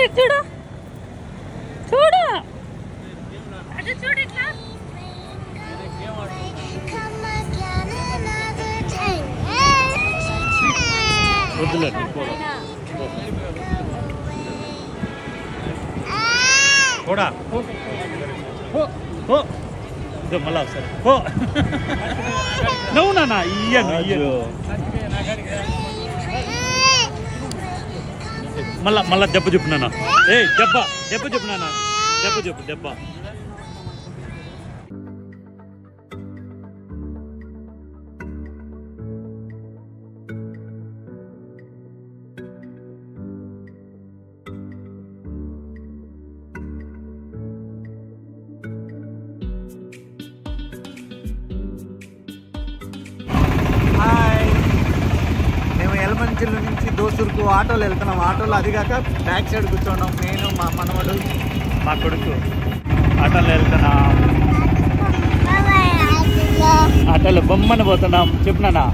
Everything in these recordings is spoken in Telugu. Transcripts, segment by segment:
చూడు ఇటు చూడు చూడు అటు చూడు ఇట్లా వద్దులే కూడా ఓ ఇదో మళ్ళా ఒకసారి ఓ నువ్వు నాన్న ఇయ్యను ఇయ్యను మళ్ళా మళ్ళా దెబ్బ చెప్పు నాన్న ఏ దెబ్బ దెబ్బ చెప్పు నాన్న దెబ్బ చెప్పు దెబ్బ హాయ్ మేము ఎలమంచిల నుంచి దోసూరుకు ఆటోలో వెళ్తున్నాం ఆటోలో అది కాక బ్యాక్ సైడ్ కూర్చోండాం నేను మా మనవడు మా కొడుకు ఆటోలో వెళ్తున్నాం ఆటోలో బొమ్మను పోతున్నాం చెప్పు నాన్న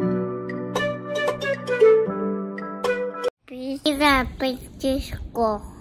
Pizza, pizza,